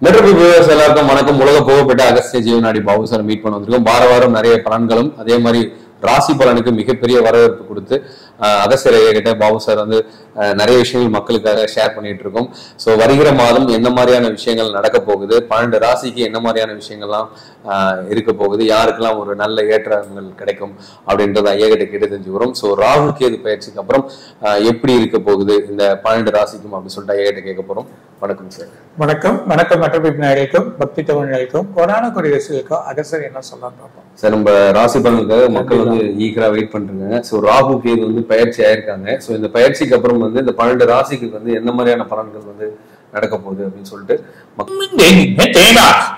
Metro viewers எல்லாருக்கும் வணக்கம் உலக புகழ்பெற்ற அகஸ்திய ஜீவனாடி பாபு சார் மீட் பண்ண வந்திருக்கோம் வார வாரம் நிறைய பலன்களும் அதே மாதிரி ராசி பலனுக்கு மிகப்பெரிய வரவேற்பு கொடுத்து அஹ், அகஸ்தியர் ஐயா கிட்ட பாபு சார் வந்து அஹ், நிறைய விஷயங்கள் மக்களுக்காக ஷேர் பண்ணிட்டு இருக்கோம் ஸோ வருகிற மாதம் என்ன மாதிரியான விஷயங்கள் நடக்க போகுது பன்னெண்டு ராசிக்கு என்ன மாதிரியான விஷயங்கள்லாம் அஹ், இருக்க போகுது யாருக்கெல்லாம் ஒரு நல்ல ஏற்றங்கள் கிடைக்கும் அப்படின்றத ஐயா கிட்ட கேட்டு தெரிஞ்சுக்கிறோம் ஸோ ராகு கேது பயிற்சிக்கு அப்புறம் அஹ், எப்படி இருக்க போகுது இந்த பன்னெண்டு ராசிக்கும் அப்படின்னு சொல்லிட்டு ஐயா கிட்ட கேட்க போறோம் வணக்கம் சார் வணக்கம் வணக்கம் மற்றபிப் நேயர்களுக்கும் பக்தி தமிழ் நேயர்களுக்கும் கொரோனா கொடி ரசிகளுக்கும் அகசர் என்ன சொல்லலாம் பார்ப்போம் சார் நம்ம ராசி பலனுக்காக மக்கள் வந்து ஈகரா வெயிட் பண்றாங்க ஸோ ராகு கேது வந்து பயிற்சி ஆயிருக்காங்க ஸோ இந்த பயிற்சிக்கு அப்புறம் வந்து இந்த பன்னெண்டு ராசிக்கு வந்து எந்த மாதிரியான பலன்கள் வந்து நடக்க போகுது அப்படின்னு சொல்லிட்டு மக்க-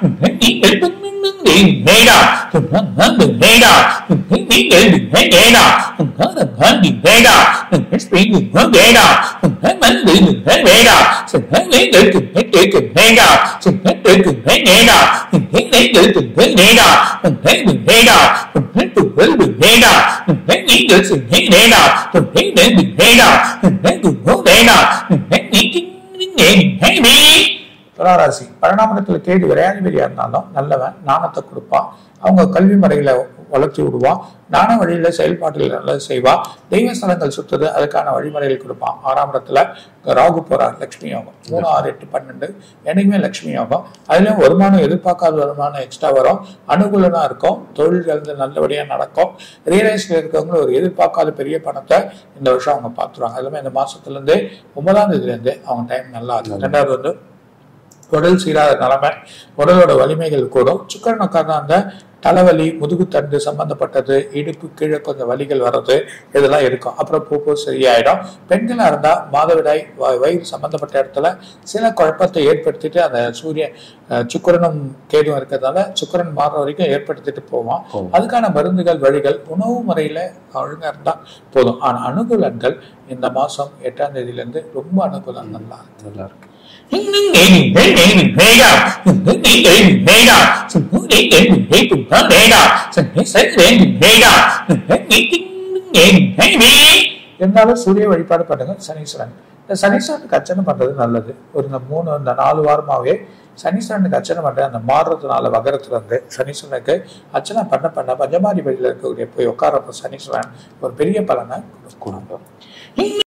துளாராசி பரிணாமத்தில் கேடு விரையாதிபதியா இருந்தாலும் நல்லவன் நாணத்தை கொடுப்பான் அவங்க கல்வி முறையில வளர்த்தி விடுவான் நாண வழியில செயல்பாட்டில் நல்லது செய்வான் தெய்வ ஸ்தலங்கள் சுத்துறது அதுக்கான வழிமுறைகள் கொடுப்பான் ஆறாம் இடத்துல ராகு போறார் லட்சுமி யோகம் மூணு ஆறு எட்டு பன்னெண்டு என்னைக்குமே லட்சுமி யோகம் அதுலயும் வருமானம் எதிர்பார்க்காத வருமானம் எக்ஸ்ட்ரா வரும் அனுகூலமா இருக்கும் தொழில்கள் வந்து நல்லபடியா நடக்கும் ரியல் எஸ்டேட்ல இருக்கவங்க ஒரு எதிர்பார்க்காத பெரிய பணத்தை இந்த வருஷம் அவங்க பார்த்துருவாங்க அதுவுமே இந்த மாசத்துல இருந்து ஒன்பதாம் தேதியில இருந்து அவங்க டைம் நல்லா இருக்கும் ரெண்டாவது வந்து உடல் சீராத நிலைமை உடலோட வலிமைகள் கூடும் சுக்கரன் உட்கார்ந்து அந்த தலைவலி முதுகுத்தண்டு சம்பந்தப்பட்டது இடுப்பு கீழே கொஞ்சம் வலிகள் வர்றது இதெல்லாம் இருக்கும் அப்புறம் பூ பூ சரியாயிடும் பெண்களா இருந்தா மாதவிடாய் வ- வயிறு சம்பந்தப்பட்ட இடத்துல சில குழப்பத்தை ஏற்படுத்திட்டு அந்த சூரிய அஹ், சுக்கிரனும் கேதுவும் இருக்கிறதால சுக்கிரன் மாறுற வரைக்கும் ஏற்படுத்திட்டு போவான் ஓ. அதுக்கான மருந்துகள் வழிகள் உணவு முறையில ஒழுங்கா இருந்தா போதும் ஆனா அனுகூலங்கள் இந்த மாசம் எட்டாம் தேதியில இருந்து ரொம்ப அனுகூலம் நல்லா இருக்கு நல்லா இருக்கு இருந்தாலும் சூரிய வழிபாடு பண்ணுங்க சனீஸ்வரன் இந்த சனீஸ்வரனுக்கு அர்ச்சனை பண்றது நல்லது ஒரு இந்த மூணு இந்த நாலு வாரமாவே சனீஸ்வரனுக்கு அர்ச்சனை பண்ற அந்த மாறுறதுனால வகரத்துல இருந்து சனீஸ்வரனுக்கு அர்ச்சனை பண்ண பண்ண பஞ்சமாதிபதியில் இருக்கக்கூடிய போய் உட்காரப்ப சனீஸ்வரன் ஒரு பெரிய பலனை கொடுக்கும் கொடுப்போம்